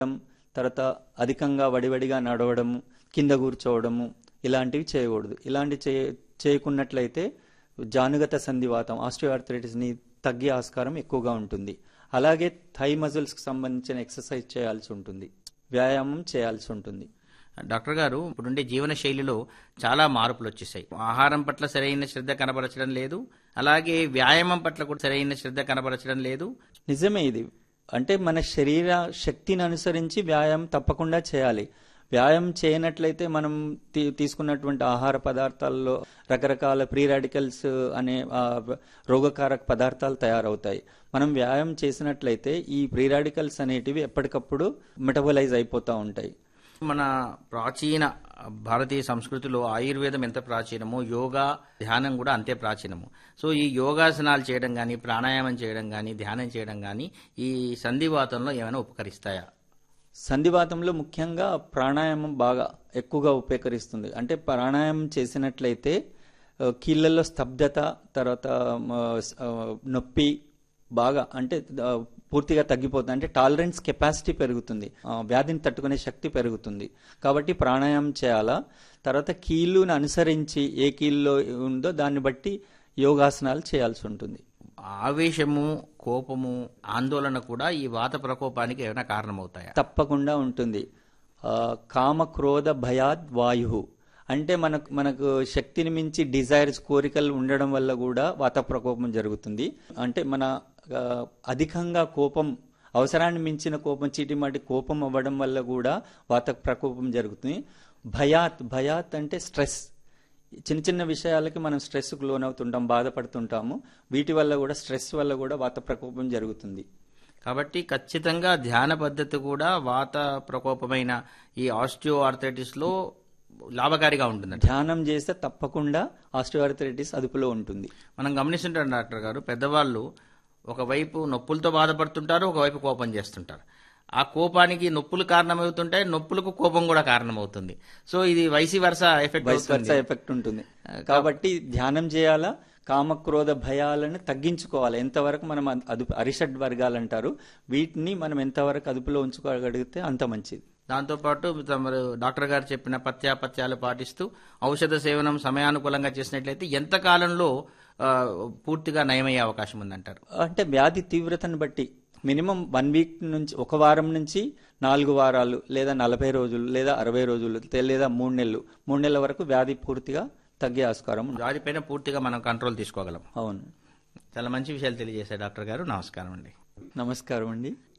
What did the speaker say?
తర్వాత అధికంగా వడివడిగా నడవడము కింద కూర్చోవడము ఇలాంటివి చేయకూడదు ఇలాంటి చే చేయకున్నట్లయితే జానుగత సంధివాతం ఆస్టియోఆర్థరైటిస్ని తగ్గే ఆస్కారం ఎక్కువగా ఉంటుంది అలాగే థై మజిల్స్కి సంబంధించిన ఎక్సర్సైజ్ చేయాల్సి ఉంటుంది వ్యాయామం చేయాల్సి ఉంటుంది డాక్టర్ గారు ఇప్పుడుండే జీవన శైలిలో చాలా మార్పులు వచ్చేసాయి ఆహారం పట్ల సరైన శ్రద్ధ కనబరచడం లేదు అలాగే వ్యాయామం పట్ల కూడా సరైన శ్రద్ధ కనబరచడం లేదు నిజమే ఇది అంటే మన శరీర శక్తిని అనుసరించి వ్యాయామం తప్పకుండా చేయాలి వ్యాయామం చేయనట్లయితే మనం తీ- తీసుకున్నటువంటి ఆహార పదార్థాల్లో రకరకాల ప్రీ రాడికల్స్ అనే ఆ, రోగకారక పదార్థాలు తయారవుతాయి మనం వ్యాయామం చేసినట్లయితే ఈ ప్రీ రాడికల్స్ అనేటివి ఎప్పటికప్పుడు మెటబలైజ్ అయిపోతూ ఉంటాయి మన ప్రాచీన భారతీయ సంస్కృతిలో ఆయుర్వేదం ఎంత ప్రాచీనమో యోగా ధ్యానం కూడా అంతే ప్రాచీనము సో ఈ యోగాసనాలు చేయడం కానీ ప్రాణాయామం చేయడం కానీ ధ్యానం చేయడం కానీ ఈ సంధివాతంలో ఏమైనా ఉపకరిస్తాయా సంధివాతంలో ముఖ్యంగా ప్రాణాయామం బాగా ఎక్కువగా ఉపయోగకరిస్తుంది అంటే ప్రాణాయామం చేసినట్లయితే ఆ, కీళ్ళల్లో స్తబ్దత తర్వాత మ, స్- ఆ, నొప్పి బాగా అంటే ఆ, పూర్తిగా తగ్గిపోతుంది అంటే టాలరెన్స్ కెపాసిటీ పెరుగుతుంది ఆ, వ్యాధిని తట్టుకునే శక్తి పెరుగుతుంది కాబట్టి ప్రాణాయామం చేయాలా తర్వాత కీళ్ళుని అనుసరించి ఏ కీళ్ళలో ఉందో దాన్ని బట్టి యోగాసనాలు చేయాల్సి ఉంటుంది ఆవేశము కోపము ఆందోళన కూడా ఈ వాత ప్రకోపానికి ఏమైనా కారణమవుతాయా తప్పకుండా ఉంటుంది ఆ, కామ క్రోధ భయాద్ వాయు అంటే మనకు మనకు శక్తిని మించి డిజైర్స్ కోరికలు ఉండడం వల్ల కూడా వాత ప్రకోపం జరుగుతుంది అంటే మన ఆ, అధికంగా కోపం అవసరాన్ని మించిన కోపం చీటిమాటి కోపం అవ్వడం వల్ల కూడా వాత ప్రకోపం జరుగుతుంది భయాత్ భయాత్ అంటే స్ట్రెస్ చిన్న చిన్న విషయాలకి మనం స్ట్రెస్కు లోనవుతుంటాం బాధపడుతుంటాము వీటి వల్ల కూడా స్ట్రెస్ వల్ల కూడా వాత ప్రకోపం జరుగుతుంది కాబట్టి ఖచ్చితంగా ధ్యాన పద్ధతి కూడా వాత ప్రకోపమైన ఈ ఆస్టియో ఆర్థరైటిస్ లో లాభకారిగా ఉంటుందంట ధ్యానం చేస్తే తప్పకుండా ఆస్టియోఆర్థరైటిస్ అదుపులో ఉంటుంది మనం గమనిస్తుంటాం డాక్టర్ గారు పెద్దవాళ్ళు ఒకవైపు నొప్పులతో బాధపడుతుంటారు ఒకవైపు కోపం చేస్తుంటారు ఆ కోపానికి నొప్పులు కారణమవుతుంటాయి నొప్పులకు కోపం కూడా కారణమవుతుంది సో ఇది వైసి వరుస ఎఫెక్ట్ వైస్ అవుతుంది వర్సా ఎఫెక్ట్ ఉంటుంది కాబట్టి ధ్యానం చేయాలా కామక్రోధ భయాలను తగ్గించుకోవాలి ఎంతవరకు మనం అదు- అదుపు అరిషడ్ వర్గాలు అంటారు వీటిని మనం ఎంతవరకు అదుపులో ఉంచుకోగలిగితే అంత మంచిది దాంతోపాటు తమరు డాక్టర్ గారు చెప్పిన పత్యాపత్యాలు పాటిస్తూ ఔషధ సేవనం సమయానుకూలంగా చేసినట్లయితే ఎంత కాలంలో ఆ, పూర్తిగా నయమయ్యే అవకాశం ఉందంటారు అంటే వ్యాధి తీవ్రతను బట్టి మినిమం వన్ వీక్ నుంచి ఒక వారం నుంచి నాలుగు వారాలు లేదా నలభై రోజులు లేదా అరవై రోజులు తె- లేదా మూడు నెలలు మూడు నెలల వరకు వ్యాధి పూర్తిగా తగ్గే ఆస్కారం ఉంది దానిపైన పూర్తిగా మనం కంట్రోల్ తీసుకోగలం అవును చాలా మంచి విషయాలు తెలియజేశారు డాక్టర్ గారు నమస్కారం అండి నమస్కారం అండి